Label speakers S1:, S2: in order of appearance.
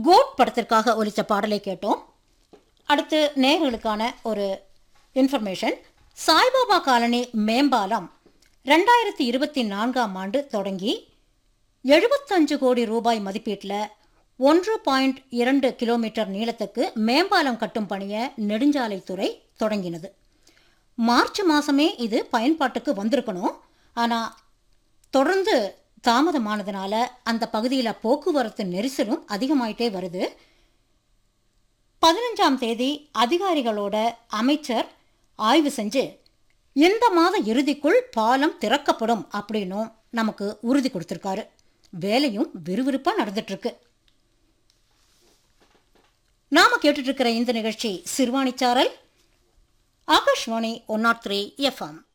S1: code படத்திற்காக ஒலித்த பாடலை கேட்டோம் அடுத்து நேர்களுக்கான ஒரு இன்ஃபர்மேஷன் சாய்பாபா காலனி மேம்பாலம் ரெண்டாயிரத்தி இருபத்தி நான்காம் ஆண்டு தொடங்கி எழுபத்தஞ்சு கோடி ரூபாய் மதிப்பீட்டில் ஒன்று பாயிண்ட் இரண்டு கிலோமீட்டர் நீளத்துக்கு மேம்பாலம் கட்டும் பணியை நெடுஞ்சாலைத்துறை தொடங்கினது மார்ச் மாதமே இது பயன்பாட்டுக்கு வந்திருக்கணும் ஆனால் தொடர்ந்து தாமதமானதுனால அந்த பகுதியில் போக்குவரத்து நெரிசலும் அதிகமாயிட்டே வருது பதினஞ்சாம் தேதி அதிகாரிகளோட அமைச்சர் ஆய்வு செஞ்சு இந்த மாத இறுதிக்குள் பாலம் திறக்கப்படும் அப்படின்னும் நமக்கு உறுதி கொடுத்துருக்காரு வேலையும் விறுவிறுப்பாக நடந்துட்டு இருக்கு நாம கேட்டுட்டு இருக்கிற இந்த நிகழ்ச்சி Siruvanisaral Akashvani one naught three FM